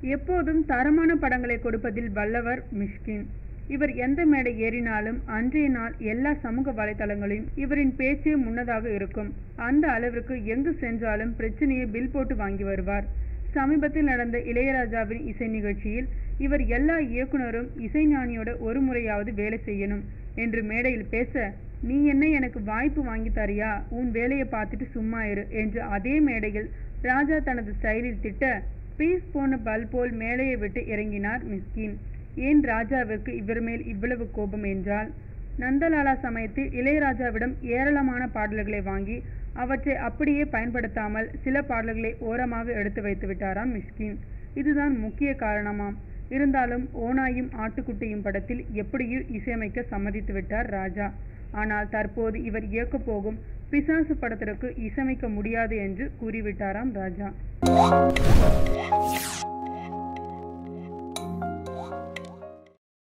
எப்போதும் தரமான படங்களை கொடுப்பதில் வல்லவர் மிஷ்கின் இவர் எந்த மேடை ஏறினாலும் அன்றைய நாள் எல்லா சமூக வலைதளங்களையும் இவரின் பேச்சே முன்னதாக இருக்கும் அந்த அளவிற்கு எங்கு சென்றாலும் பிரச்சனையை பில் போட்டு வாங்கி வருவார் சமீபத்தில் நடந்த இளையராஜாவின் இசை நிகழ்ச்சியில் இவர் எல்லா இயக்குனரும் இசைஞானியோட ஒரு முறையாவது வேலை செய்யணும் என்று மேடையில் பேச நீ என்ன எனக்கு வாய்ப்பு வாங்கி தரியா உன் வேலையை பார்த்துட்டு சும்மா இரு என்று அதே மேடையில் ராஜா தனது ஸ்டைலில் திட்ட பீஸ் போன பல் போல் மேடையை விட்டு இறங்கினார் மிஸ்கின் ஏன் ராஜாவிற்கு இவர் மேல் இவ்வளவு கோபம் என்றால் நந்தலாலா சமயத்தில் இளையராஜாவிடம் ஏராளமான பாடல்களை வாங்கி அவற்றை அப்படியே பயன்படுத்தாமல் சில பாடல்களை ஓரமாக எடுத்து வைத்து விட்டாராம் மிஷ்கின் இதுதான் முக்கிய காரணமாம் இருந்தாலும் ஓனாயும் ஆட்டுக்குட்டியும் படத்தில் எப்படியும் இசையமைக்க சம்மதித்து விட்டார் ராஜா ஆனால் தற்போது இவர் இயக்கப் போகும் பிசாசு படத்திற்கு இசையமைக்க முடியாது என்று கூறிவிட்டாராம் ராஜா